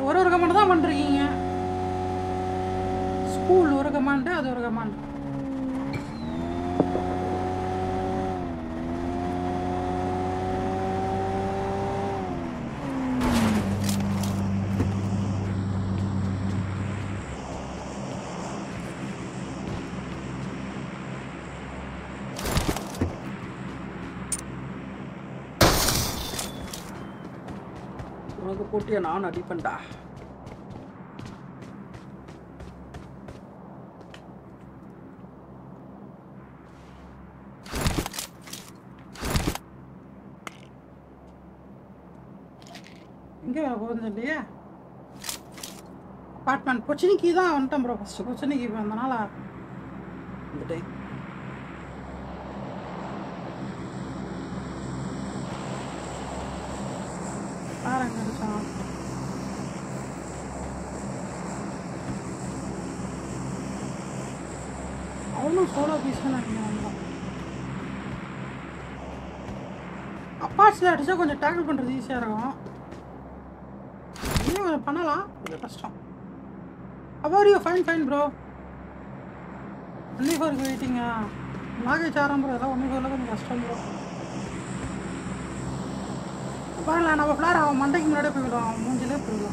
ஒரு ஒரு கமாண்ட் தான் பண்ணிருக்கீங்க ஸ்கூல் ஒரு கமாண்டு அது ஒரு கமாண்ட் உனக்கு போட்டியை நான் அடிப்பேன்டா எங்கே போகுது இல்லையா அப்பார்ட்மெண்ட் கொச்சினிக்கு தான் வந்துட்டேன் ப்ரோ ஃபஸ்ட்டு கொச்சினிக்கு வந்தனால வந்துட்டேன் பாருங்க இருக்கான் அவனும் சோலோ பீஸ் நினைக்கிறேன் அப்பாட்சியில் அடிச்சா கொஞ்சம் டேக்கிள் பண்ணுறது ஈஸியாக இருக்கும் இன்னும் கொஞ்சம் பண்ணலாம் இது கஷ்டம் about you fine fine bro only ஃபோருக்கு வெயிட்டிங்கா நாகேஜ் ஆரம் ப்ரோ எல்லாம் ஒன்லி ஃபோரில் கொஞ்சம் கஷ்டம் ப்ரோ பாருங்களேன் நம்ம ஃப்ளார் அவன் மண்டைக்கு முன்னாடியே போய்விடும் அவன் மூஞ்சிலே போயிடும்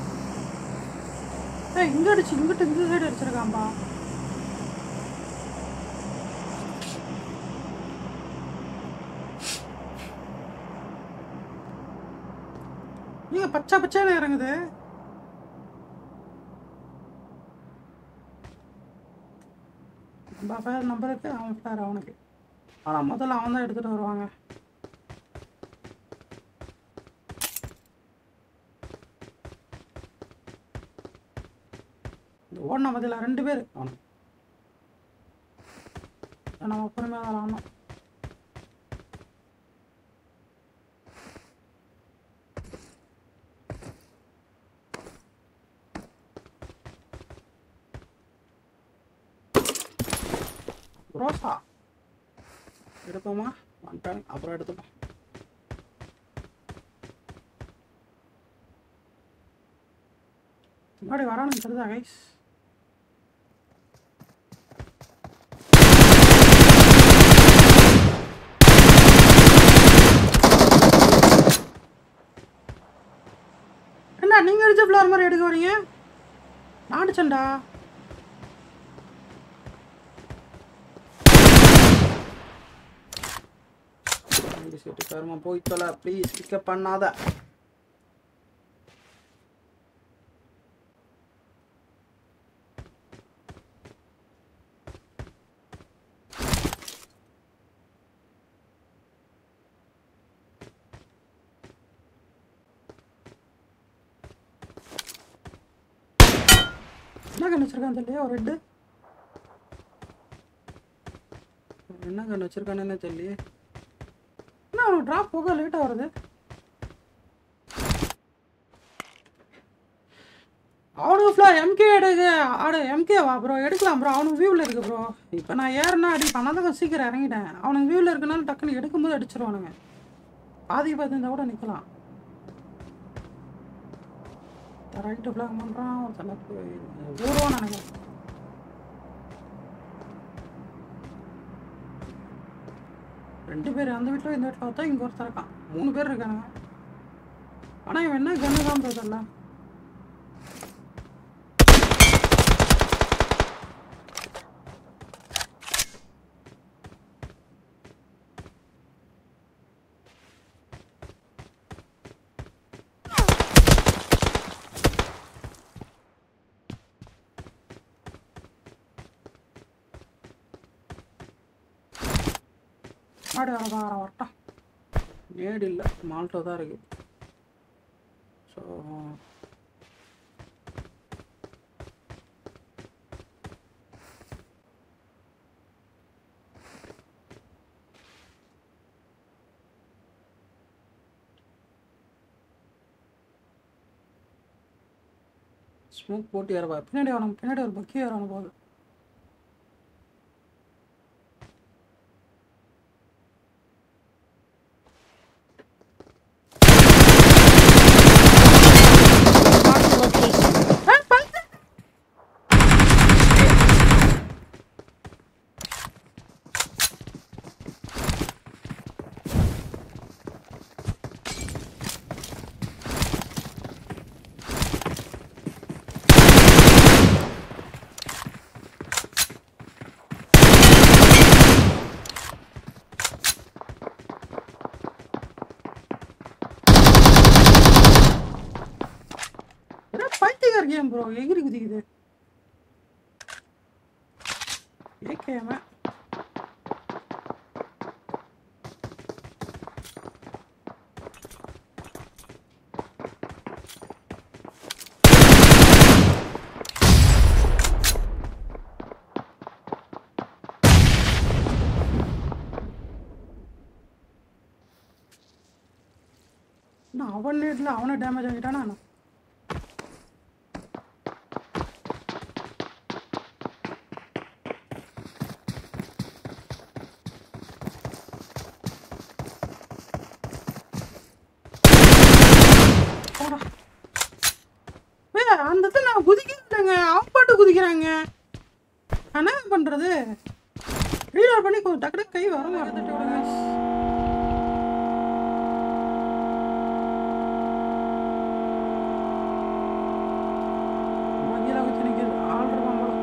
ஏய் இங்கே அடிச்சு இங்கிட்டு இந்த சைடு அடிச்சிருக்கான்பா நீங்க பச்சை பச்சைன்னு இறங்குது நம்ம ஃபேர் நம்பருக்கு அவன் ஃபேர் அவனுக்கு ஆனால் முதல்ல அவன் தான் எடுத்துகிட்டு வருவாங்க இந்த ஓடின பதில ரெண்டு பேர் அவனு நம்ம பொறுமையாக தான் ஆடணும் ரோசா எடுப்போமா வந்துட்டாங்க அப்புறம் எடுத்துப்போம் முன்னாடி வரானுங்க தெரியுதா கைஸ் என்ன நீங்க அடிச்ச ஃப்ளவர் மாதிரி எடுக்க வரீங்க நான் அடிச்சேன்டா செட்டு கருமா போய் தொலை ப்ளீஸ் பிக்கப் பண்ணாத என்ன கண்ணு வச்சிருக்கான் தெரியல ஒரு ரெட்டு என்ன கண்ணு வச்சிருக்கானே தெரியலையே என்ன அவனுக்கு ட்ராப் போக லேட்டாக வருது அவனுக்கு ஃபுல்லாக எம்கே எடுக்க ஆடு எம்கே வா ப்ரோ எடுக்கலாம் ப்ரோ அவனுக்கு வியூவில் இருக்கு ப்ரோ இப்போ நான் ஏறுனா அடி பண்ணாதான் சீக்கிரம் இறங்கிட்டேன் அவனுக்கு வியூவில் இருக்கனால டக்குன்னு எடுக்கும்போது அடிச்சிருவானுங்க பாதி பாதி இருந்தால் கூட நிற்கலாம் ரைட்டு ஃப்ளாக் பண்ணுறான் ஒரு தனக்கு ஊருவான் நினைக்கிறேன் ரெண்டு பேர் அந்த வீட்டில் இந்த வீட்டில் பார்த்தா இங்கே ஒருத்தர் இருக்கான் மூணு பேர் இருக்கானுங்க ஆனால் இவன் என்ன கண்ணு தான் போதில்ல மாடு வர வர வரட்டும் நேடு இல்லை மால்ட்டோ தான் இருக்கு ஸோ ஸ்மோக் போட்டு ஏறவா பின்னாடி வரணும் பின்னாடி ஒரு பக்கி ஏறணும் போகுது பைத்தியக்கார கேம் ப்ரோ எகிரி குதிக்குது ஏகேம நான் அவன் நேட்டில் அவனை டேமேஜ் ஆகிட்டானா என்ன? போடா. ஏய், அந்த இடத்துல நான் குதிக்கிறேங்க அவன் பாட்டு குதிக்கிறாங்க நான் என்ன பண்றது ரீலோட் பண்ணி கொஞ்சம் டக்கு டக்கு கை வர மாட்டேன் விடுங்க மகிழ வச்சு நிற்கிது ஆள் இருப்பான் போல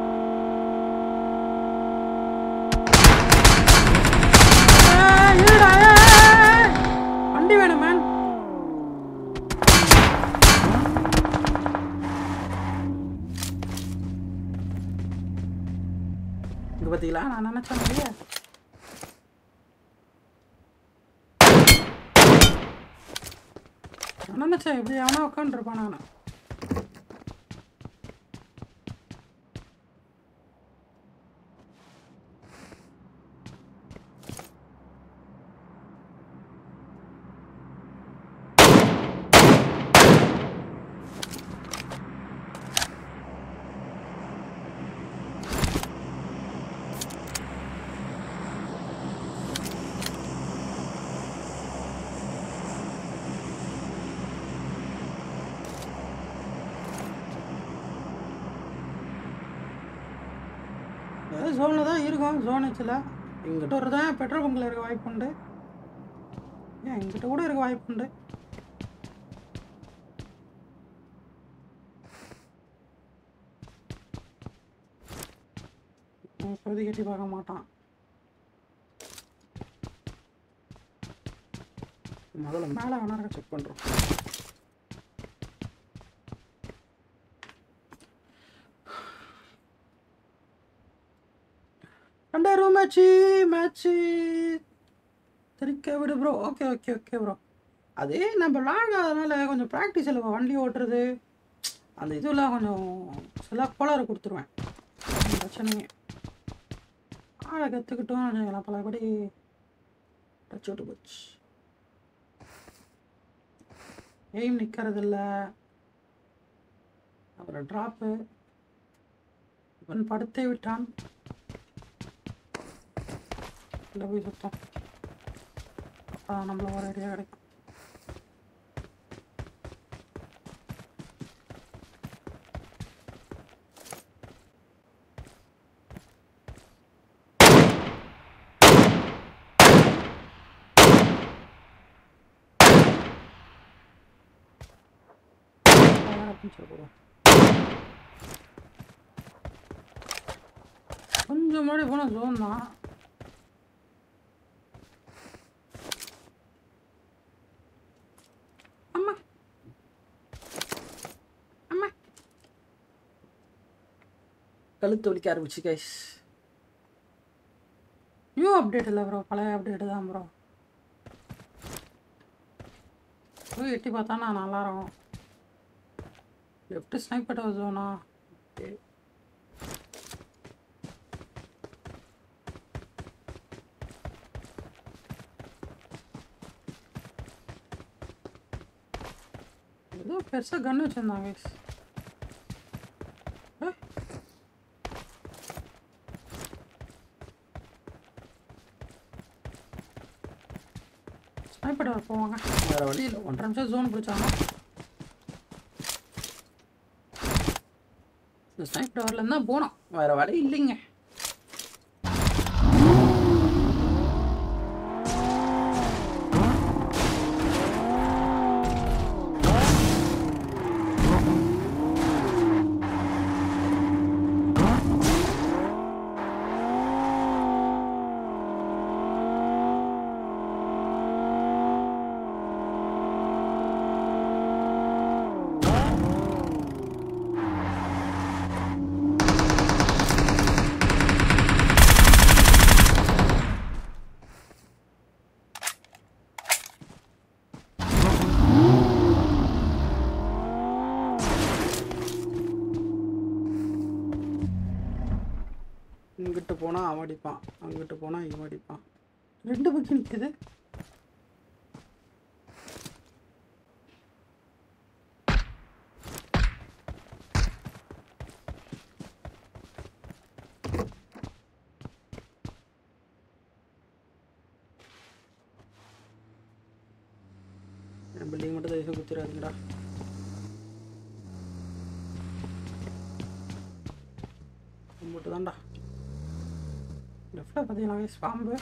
ஏய், இருடா, ஏய், ஏய், ஏய். வண்டி வேணும் மேன் இங்க பாத்தீங்களா நான் நினைச்ச மாதிரியே நான் நினைச்சேன் இப்படி அவனா உட்காந்துருப்பான் நான் ஜோனில் தான் இருக்கும் ஜோன் வச்சில் இங்கிட்ட ஒரு தான் பெட்ரோல் பங்கில் இருக்க வாய்ப்பு உண்டு ஏன் இங்கிட்ட கூட இருக்க வாய்ப்பு உண்டு இப்போதைக்கு எட்டி பார்க்க மாட்டான் முதல்ல மேலே வேணா இருக்க செக் பண்ணுறோம் ரெண்டாயிரம் மேட்ச்சு மேட்ச்சு தெரிக்க விடு bro okay okay okay bro அதே நம்ம விளாடாதனால கொஞ்சம் ப்ராக்டிஸ் இல்லை வண்டி ஓட்டுறது அந்த இதெல்லாம் கொஞ்சம் சில கோளாறு கொடுத்துருவேன் ஒண்ணும் பிரச்சனைங்க ஆளை கற்றுக்கிட்டோம் வச்சுக்கலாம் பலபடி டச் விட்டு போச்சு எய்ம் நிற்கிறது இல்லை அப்புறம் ட்ராப்பு இவன் படுத்தே விட்டான் இல்லை போய் சுத்தம் அப்போ நம்மள ஒரு ஐடியா கிடைக்கும் அப்படின்னு சொல்லக்கூடாது கொஞ்சம் முன்னாடி போனால் ஜோன் தான் அம்மா அம்மா கழுத்து வலிக்க ஆரம்பிச்சு கைஸ் நியூ அப்டேட் இல்லை ப்ரோ பழைய அப்டேட் தான் ப்ரோ போய் எட்டி பார்த்தா நான் நல்லா இருக்கும் லெஃப்ட் ஸ்னைப்பர் ஜோனா ஓகே ஏதோ பெருசாக கன் வச்சுருந்தாங்க ஸ்னைப்பர் போவாங்க வேறு வழி இல்லை ஒன்றரை நிமிஷம் ஜோன் பிடிச்சாங்க இந்த ஸ்னைப் டவர்லேருந்து தான் போனோம் வேறு வழி இல்லைங்க அங்கிட்டு போனால் அவன் அடிப்பான் அங்கிட்டு போனால் இவன் அடிப்பான் ரெண்டு பக்கம் நிற்குது என் பில்டிங் மட்டும் தயவு குத்திராதுங்கடா மட்டும் தான்டா லெஃப்டில் பார்த்தீங்கன்னா guys, பாம்பு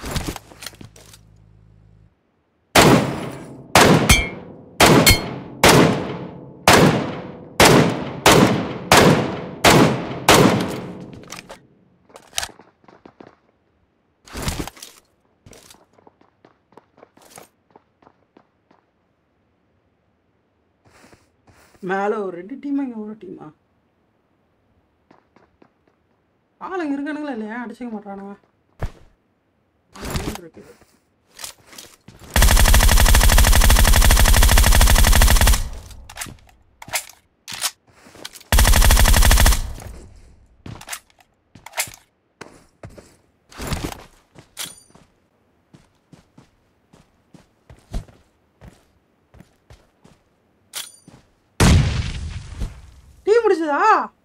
மேலே ஒரு ரெண்டு டீமா இங்கே ஒரு டீமா ஆளுங்க இருக்கானுங்களா இல்லையா அடிச்சுக்க மாட்டானுங்க ஆளுங்க இருக்கு டீ முடிச்சதா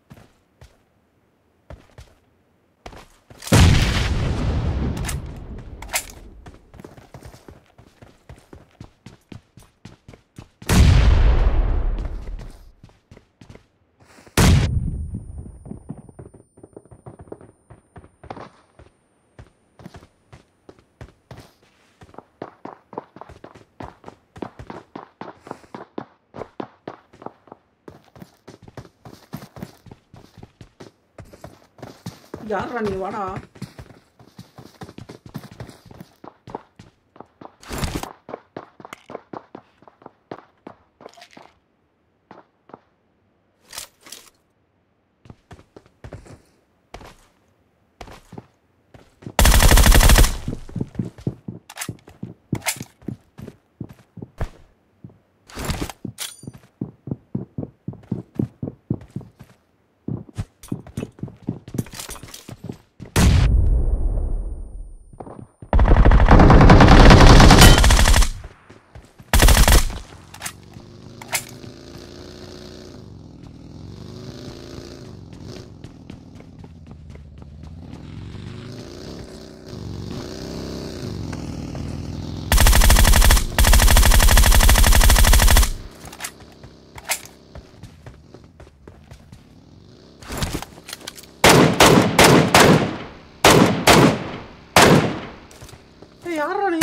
யாரா நீ வாடா ஏய் யாரா நீ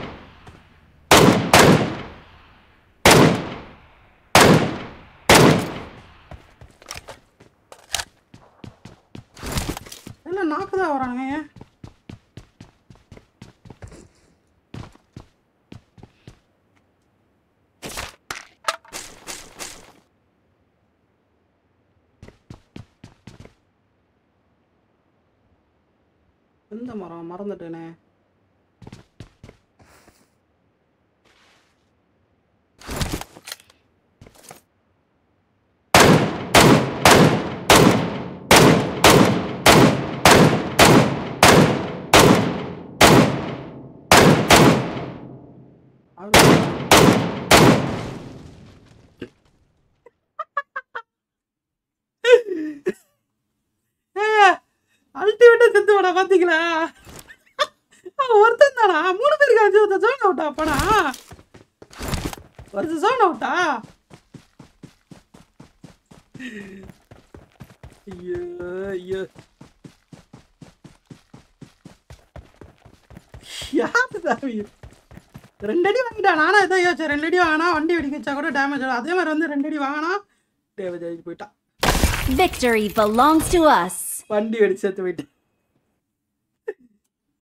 என்ன நாக்கு தான் வரானுங்க ஏன் எந்த மரம் மறந்துட்டேனே அல்டிமேட்டா செத்து விட பாத்தீங்களா அவன் ஒருத்தன் தானா மூணு பேருக்கு அஞ்சு ஒருத்தன் ஜோன் அவுட்டா அப்பனா ஒரு ஜோன் அவுட்டா ஐயோ ஐயோ யாரு தாவி ரெண்டு அடி வாங்கிட்டா நானும் எதோ யோசிச்சேன் ரெண்டு அடி வாங்கினா வண்டி வெடிக்க வச்சா கூட டேமேஜ் ஆகும் அதே மாதிரி வந்து ரெண்டு அடி வாங்கினா டேமேஜ் ஆகி போயிட்டான் Victory belongs to us. வண்டி வெடிச்சு சேர்த்து போயிட்டேன்